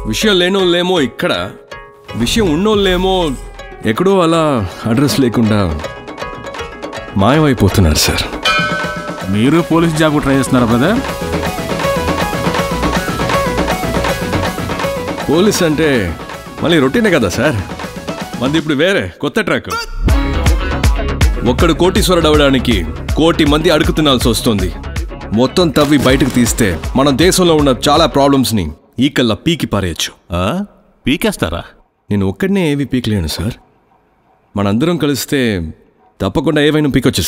విషయం లేనోళ్ళేమో ఇక్కడ విషయం ఉన్నోళ్ళేమో ఎక్కడో అలా అడ్రస్ లేకుండా మాయమైపోతున్నారు సార్ మీరు పోలీస్ జాబ్ ట్రై చేస్తున్నారా బ్రదర్ పోలీస్ అంటే మళ్ళీ రొటీనే కదా సార్ మంది ఇప్పుడు వేరే కొత్త ట్రాక్ ఒక్కడు కోటీశ్వరుడు అవడానికి కోటి మంది అడుగు తినాల్సి వస్తుంది మొత్తం తవ్వి బయటకు తీస్తే మన దేశంలో ఉన్న చాలా ప్రాబ్లమ్స్ని ఈకల్లా పీకి పారేయచ్చు ఆ? పీకేస్తారా నేను ఒక్కడనే ఏవి పీకలేను సార్ మనందరం కలిస్తే తప్పకుండా ఏవైనా పీకొచ్చు